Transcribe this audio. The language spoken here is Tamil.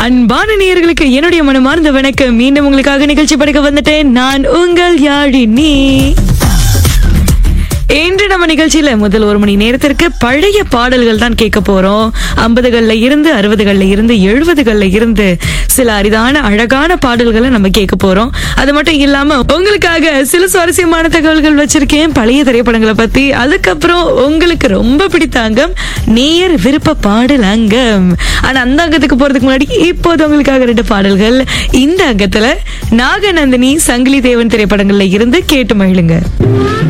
அன்பான நேயர்களுக்கு என்னுடைய மனமார்ந்த வணக்கம் மீண்டும் உங்களுக்காக நிகழ்ச்சி படைக்க வந்துட்டேன் நான் உங்கள் யாழினி இன்று நம்ம நிகழ்ச்சியில முதல் ஒரு மணி நேரத்திற்கு பழைய பாடல்கள் தான் கேட்க போறோம் ஐம்பதுகள்ல இருந்து அறுபதுகள்ல இருந்து எழுபதுகள்ல இருந்து சில அரிதான அழகான பாடல்களை நம்ம கேட்க போறோம் அது மட்டும் இல்லாம உங்களுக்காக சில சுவாரஸ்யமான தகவல்கள் வச்சிருக்கேன் பழைய திரைப்படங்களை பத்தி அதுக்கப்புறம் உங்களுக்கு ரொம்ப பிடித்த அங்கம் நேயர் விருப்ப பாடல் அங்கம் ஆனா அந்த அங்கத்துக்கு போறதுக்கு முன்னாடி இப்போது உங்களுக்காக ரெண்டு பாடல்கள் இந்த அங்கத்துல நாகநந்தினி சங்கிலி தேவன் திரைப்படங்கள்ல இருந்து கேட்டு மகிழுங்க